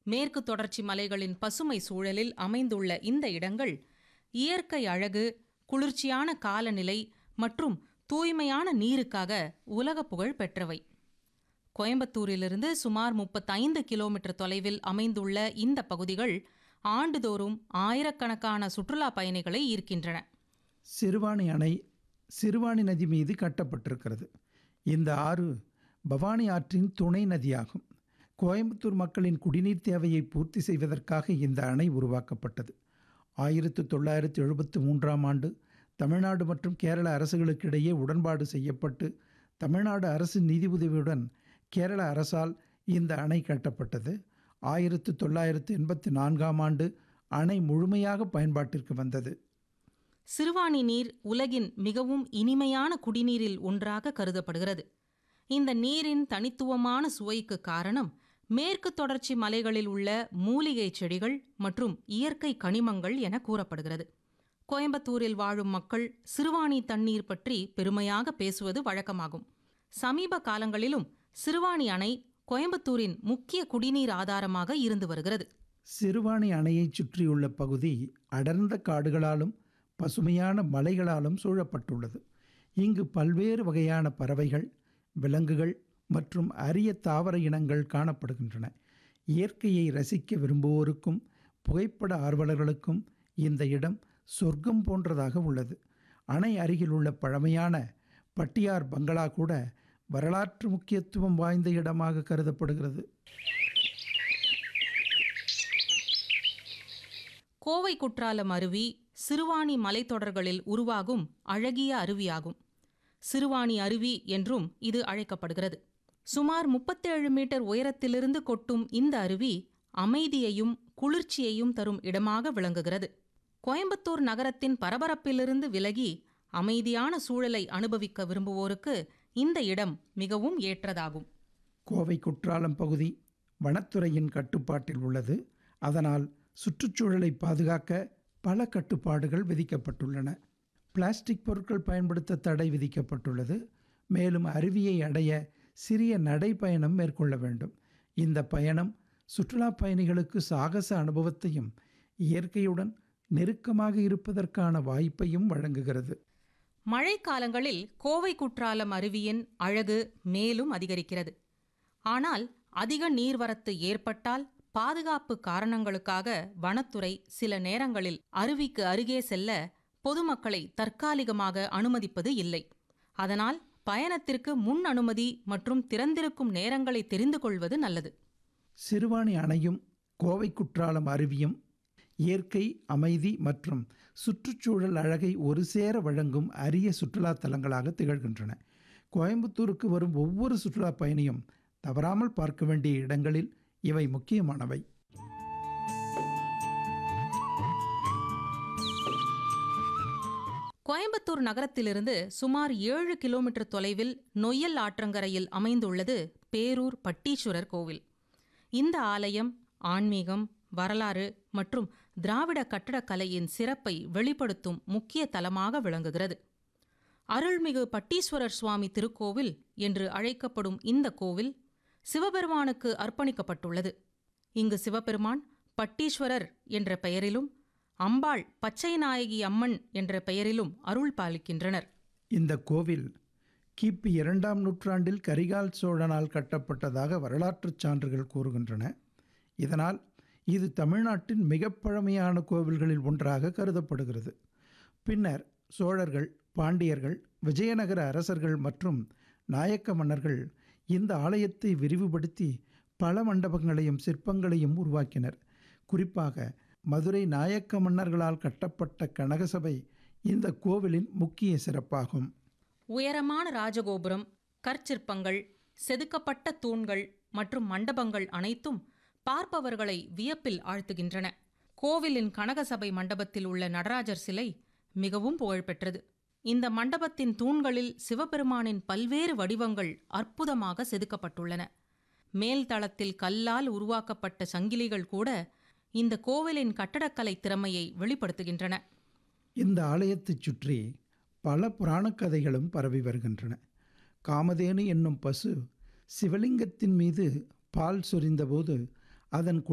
மேற்கு தொடர்ச்சி மலைகளின் பசுமை சூழலில் அமைந்துள்ள இந்த இடங்கள் இயற்கை அழகு குளிர்ச்சியான காலநிலை மற்றும் தூய்மையான நீருக்காக உலக புகழ் பெற்றவை கோயம்புத்தூரிலிருந்து சுமார் முப்பத்தைந்து கிலோமீட்டர் தொலைவில் அமைந்துள்ள இந்த பகுதிகள் ஆண்டுதோறும் ஆயிரக்கணக்கான சுற்றுலா பயணிகளை ஈர்க்கின்றன சிறுவாணி அணை சிறுவாணி நதி மீது கட்டப்பட்டிருக்கிறது இந்த ஆறு பவானி ஆற்றின் துணை நதியாகும் கோயம்புத்தூர் மக்களின் குடிநீர் தேவையை பூர்த்தி செய்வதற்காக இந்த அணை உருவாக்கப்பட்டது ஆயிரத்து தொள்ளாயிரத்து எழுபத்து மூன்றாம் ஆண்டு தமிழ்நாடு மற்றும் கேரள அரசுகளுக்கிடையே உடன்பாடு செய்யப்பட்டு தமிழ்நாடு அரசு நிதி உதவியுடன் கேரள அரசால் இந்த அணை கட்டப்பட்டது ஆயிரத்து தொள்ளாயிரத்து எண்பத்தி நான்காம் ஆண்டு அணை முழுமையாக பயன்பாட்டிற்கு வந்தது சிறுவாணி நீர் உலகின் மிகவும் இனிமையான குடிநீரில் ஒன்றாக கருதப்படுகிறது இந்த நீரின் தனித்துவமான சுவைக்கு காரணம் மேற்கு தொடர்ச்சி மலைகளில் உள்ள மூலிகை செடிகள் மற்றும் இயற்கை கனிமங்கள் என கூறப்படுகிறது கோயம்புத்தூரில் வாழும் மக்கள் சிறுவாணி தண்ணீர் பற்றி பெருமையாக பேசுவது வழக்கமாகும் சமீப காலங்களிலும் சிறுவாணி அணை கோயம்புத்தூரின் முக்கிய குடிநீர் ஆதாரமாக இருந்து வருகிறது சிறுவாணி அணையைச் சுற்றியுள்ள பகுதி அடர்ந்த காடுகளாலும் பசுமையான மலைகளாலும் சூழப்பட்டுள்ளது இங்கு பல்வேறு வகையான பறவைகள் விலங்குகள் மற்றும் அரிய தாவர இனங்கள் காணப்படுகின்றன இயற்கையை ரசிக்க விரும்புவோருக்கும் புகைப்பட ஆர்வலர்களுக்கும் இந்த இடம் சொர்க்கம் போன்றதாக உள்ளது அணை அருகில் உள்ள பழமையான பட்டியார் பங்களா கூட வரலாற்று முக்கியத்துவம் வாய்ந்த இடமாக கருதப்படுகிறது கோவை குற்றாலம் அருவி சிறுவாணி மலைத்தொடர்களில் உருவாகும் அழகிய அருவியாகும் சிறுவாணி அருவி என்றும் இது அழைக்கப்படுகிறது சுமார் முப்பத்தேழு மீட்டர் உயரத்திலிருந்து கொட்டும் இந்த அருவி அமைதியையும் குளிர்ச்சியையும் தரும் இடமாக விளங்குகிறது கோயம்புத்தூர் நகரத்தின் பரபரப்பிலிருந்து விலகி அமைதியான சூழலை அனுபவிக்க விரும்புவோருக்கு இந்த இடம் மிகவும் ஏற்றதாகும் கோவை குற்றாலம் பகுதி வனத்துறையின் கட்டுப்பாட்டில் உள்ளது அதனால் சுற்றுச்சூழலை பாதுகாக்க பல கட்டுப்பாடுகள் விதிக்கப்பட்டுள்ளன பிளாஸ்டிக் பொருட்கள் பயன்படுத்த தடை விதிக்கப்பட்டுள்ளது மேலும் அருவியை அடைய சிறிய நடைப்பயணம் மேற்கொள்ள வேண்டும் இந்த பயணம் சுற்றுலா பயணிகளுக்கு சாகச அனுபவத்தையும் இயற்கையுடன் நெருக்கமாக இருப்பதற்கான வாய்ப்பையும் வழங்குகிறது மழைக்காலங்களில் கோவை குற்றாலம் அருவியின் அழகு மேலும் அதிகரிக்கிறது ஆனால் அதிக நீர்வரத்து ஏற்பட்டால் பாதுகாப்பு காரணங்களுக்காக வனத்துறை சில நேரங்களில் அருவிக்கு அருகே செல்ல பொதுமக்களை தற்காலிகமாக அனுமதிப்பது இல்லை அதனால் பயணத்திற்கு முன் அனுமதி மற்றும் திறந்திருக்கும் நேரங்களை தெரிந்து கொள்வது நல்லது சிறுவாணி அணையும் கோவை குற்றாலம் அருவியும் இயற்கை அமைதி மற்றும் சுற்றுச்சூழல் அழகை ஒரு சேர வழங்கும் அரிய சுற்றுலா தலங்களாக திகழ்கின்றன கோயம்புத்தூருக்கு வரும் ஒவ்வொரு சுற்றுலா பயணியும் தவறாமல் பார்க்க வேண்டிய இடங்களில் இவை முக்கியமானவை கோயம்புத்தூர் நகரத்திலிருந்து சுமார் ஏழு கிலோமீட்டர் தொலைவில் நொய்யல் ஆற்றங்கரையில் அமைந்துள்ளது பேரூர் பட்டீஸ்வரர் கோவில் இந்த ஆலயம் ஆன்மீகம் வரலாறு மற்றும் திராவிட கட்டடக்கலையின் சிறப்பை வெளிப்படுத்தும் முக்கிய தலமாக விளங்குகிறது அருள்மிகு பட்டீஸ்வரர் சுவாமி திருக்கோவில் என்று அழைக்கப்படும் இந்த கோவில் சிவபெருமானுக்கு அர்ப்பணிக்கப்பட்டுள்ளது இங்கு சிவபெருமான் பட்டீஸ்வரர் என்ற பெயரிலும் அம்பாள் பச்சை நாயகி அம்மன் என்ற பெயரிலும் அருள் பாலிக்கின்றனர் இந்த கோவில் கிபி இரண்டாம் நூற்றாண்டில் கரிகால் சோழனால் கட்டப்பட்டதாக வரலாற்றுச் சான்றுகள் கூறுகின்றன இதனால் இது தமிழ்நாட்டின் மிக பழமையான கோவில்களில் ஒன்றாக கருதப்படுகிறது பின்னர் சோழர்கள் பாண்டியர்கள் விஜயநகர அரசர்கள் மற்றும் நாயக்க மன்னர்கள் இந்த ஆலயத்தை விரிவுபடுத்தி பல மண்டபங்களையும் சிற்பங்களையும் உருவாக்கினர் குறிப்பாக மதுரை நாயக்க மன்னர்களால் கட்டப்பட்ட கனகசபை இந்த கோவிலின் முக்கிய சிறப்பாகும் உயரமான ராஜகோபுரம் கற்சிற்பங்கள் செதுக்கப்பட்ட தூண்கள் மற்றும் மண்டபங்கள் அனைத்தும் பார்ப்பவர்களை வியப்பில் ஆழ்த்துகின்றன கோவிலின் கனகசபை மண்டபத்தில் உள்ள நடராஜர் சிலை மிகவும் புகழ்பெற்றது இந்த மண்டபத்தின் தூண்களில் சிவபெருமானின் பல்வேறு வடிவங்கள் அற்புதமாக செதுக்கப்பட்டுள்ளன மேல் தளத்தில் கல்லால் உருவாக்கப்பட்ட சங்கிலிகள் கூட இந்த கோவிலின் கட்டடக்கலை திறமையை வெளிப்படுத்துகின்றன இந்த ஆலயத்தைச் சுற்றி பல புராணக் கதைகளும் பரவி வருகின்றன காமதேனு என்னும் பசு சிவலிங்கத்தின் மீது பால் சொரிந்தபோது அதன்